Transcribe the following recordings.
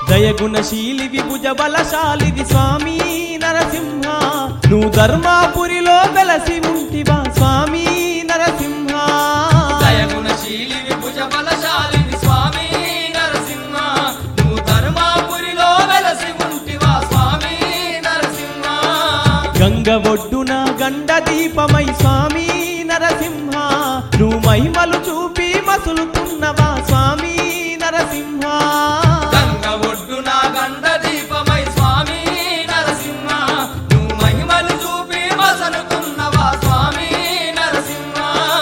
దయగుణశీలి విభుజ బలశాలివి స్వామి నరసింహ నువ్వు ధర్మాపురిలో వెలసి ఉంటివా స్వామి నరసింహ దయగుణశీలి విభుజ బలశాలిని స్వామి నరసింహ నువ్వు ధర్మాపురిలో వెలసి ఉంటివా స్వామి నరసింహ గంగ ఒడ్డున గండ దీపమై స్వామి నరసింహ నువ్వు మహిమలు చూపి మసులుతున్నవా స్వామి నరసింహ గంగ ఒడ్డున గండ దీపమై స్వామి నరసింహ నువ్వు మహిమలు చూపి మసనుకున్నవా స్వామి నరసింహ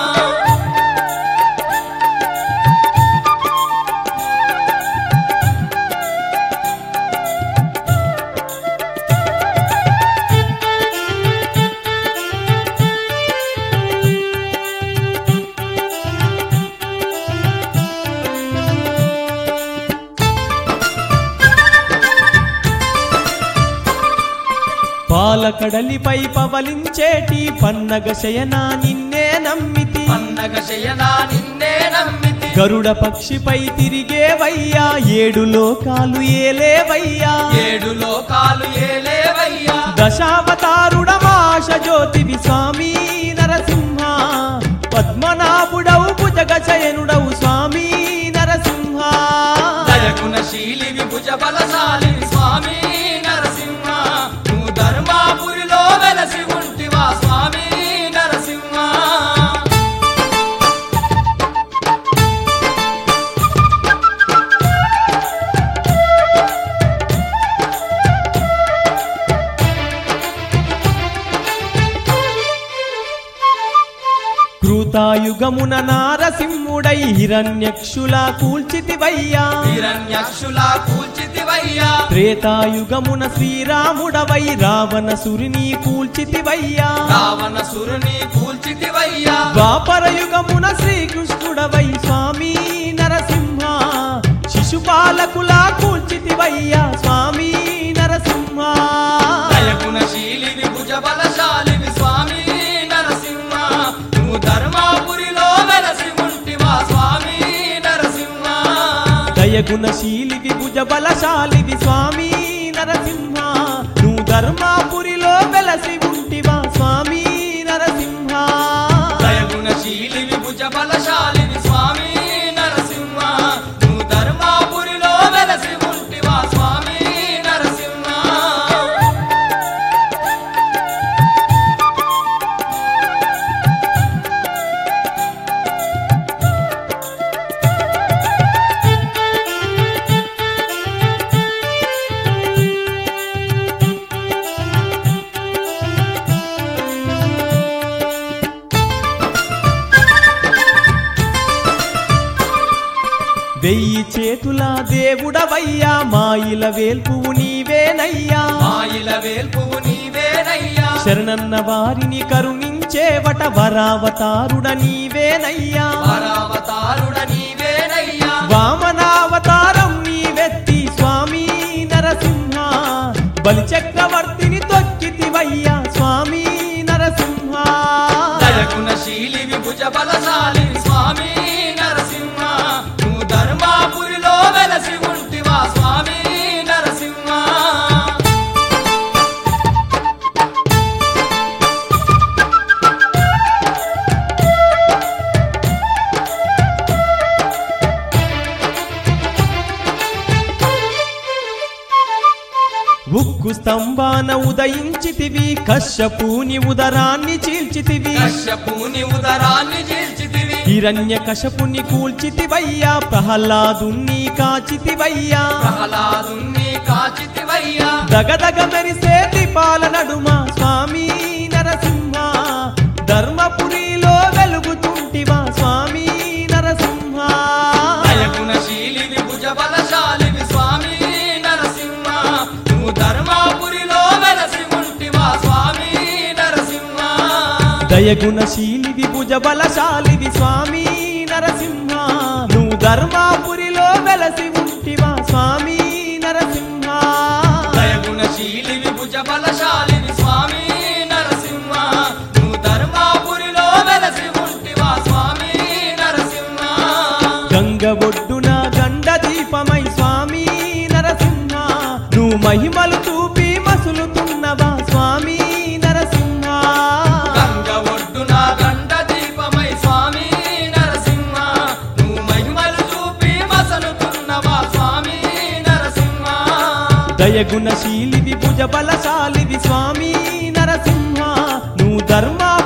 పాలకడలిపై పవలించేటి పన్నగ శయనా నిన్నే నమ్మితి పన్నగ శయనా నిన్నే నమ్మితి గరుడ పక్షిపై తిరిగేవయ్యా ఏడు లోకాలు ఏలేవయ్యా ఏడు లోకాలు ఏలేవయ్యా దశావతారుడమాశ జ్యోతివి స్వామి నరసింహ పద్మనాభుడవు భుజగ శయనుడవు స్వామి నరసింహ దయగుణశీలి విభుజ బలశాలి స్వామి నరసింహ నువ్వు ధర్మాపురిలో వెలసి ఉంటివా స్వామి నరసింహ కృతాయుగమున నారసింహుడై హిరణ్యక్షుల కూల్చితివయ్యా హిరణ్యక్షులా కూల్చితివయ్యా త్రేతాయుగమున శ్రీరాముడవై రావణ సురిని కూల్చితివయ్యా రావణ సురుని కూల్చితివయ్యా ద్వాపరయుగమున శ్రీకృష్ణుడవై స్వామి నరసింహ శిశుపాలకులా కూల్చితివయ్యా స్వామి నరసింహ దయగుణశీలి విభుజ బలశాలి స్వామి నరసింహ నువ్వు ధర్మాపురిలో వెలసి ఉంటివా స్వామి నరసింహ దయగుణశీలి విభుజ బలశాలివి స్వామి నరసింహ నువ్వు ధర్మాపురిలో వెలసి ఉంటివా స్వామి నరసింహ దయగుణశీలి విభుజ బలశాలి స్వామి నరసింహ నువ్వు ధర్మాపురిలో వెలసి ఉంటివా స్వామి నరసింహ వెయ్యి చేతుల దేవుడవయ్యా మాయిల వేల్పువు నీవేనయ్యా మాయిల వేల్పువు నీవేనయ్యా శరణన్న వారిని కరుణించేవట వరావతారుడ నీవేనయ్యా పరావతారుడ నీవేనయ్యా వామనావతారం నీవెత్తి స్వామి నరసింహ బలి చక్రవర్తిని తొక్కితివయ్యా స్వామి నరసింహ దయగుణశీలి విభుజ బలశాలి స్వామి నరసింహ నువ్వు ధర్మాపురిలో వెలసి ఉంటివా స్వామి నరసింహ ఉక్కు స్తంభాన ఉదయించితివి కశ్యపూని ఉదరాన్ని చీల్చితివి కశ్యపుని ఉదరాన్ని చీల్చితివి హిరణ్య కశపుని కూల్చితివయ్యా ప్రహ్లాదుని కాచితివయ్యా ప్రహ్లాదుని కాచితివయ్యా దగదగ మెరిసే దీపాల నడుమ స్వామి నరసింహ ధర్మపురిలో వెలుగుతుంటివా స్వామి నరసింహ దయగుణశీలి విభుజ బలశాలి స్వామి నరసింహ నువ్వు ధర్మాపురిలో వెలసి ఉంటివా స్వామి నరసింహ దయగుణశీలి విభుజ బలశాలివి స్వామి నరసింహ నువ్వు ధర్మాపురిలో వెలసి ఉంటివా స్వామి నరసింహ దయగుణశీలి విభుజ బలశాలి స్వామి నరసింహ నువ్వు ధర్మాపురిలో వెలసి ఉంటివా స్వామి నరసింహ గంగ ఒడ్డున గండ దీపమై స్వామి నరసింహ నువ్వు మహిమలు చూపి మసులుతున్నవా స్వామి నరసింహ గంగ ఒడ్డున గండ దీపమై స్వామి నరసింహ నువ్వు మహిమలు చూపి మసలుతున్నవా స్వామి నరసింహ దయగుణశీలివి భుజ బలశాలివి స్వామి నరసింహ నువ్వు ధర్మా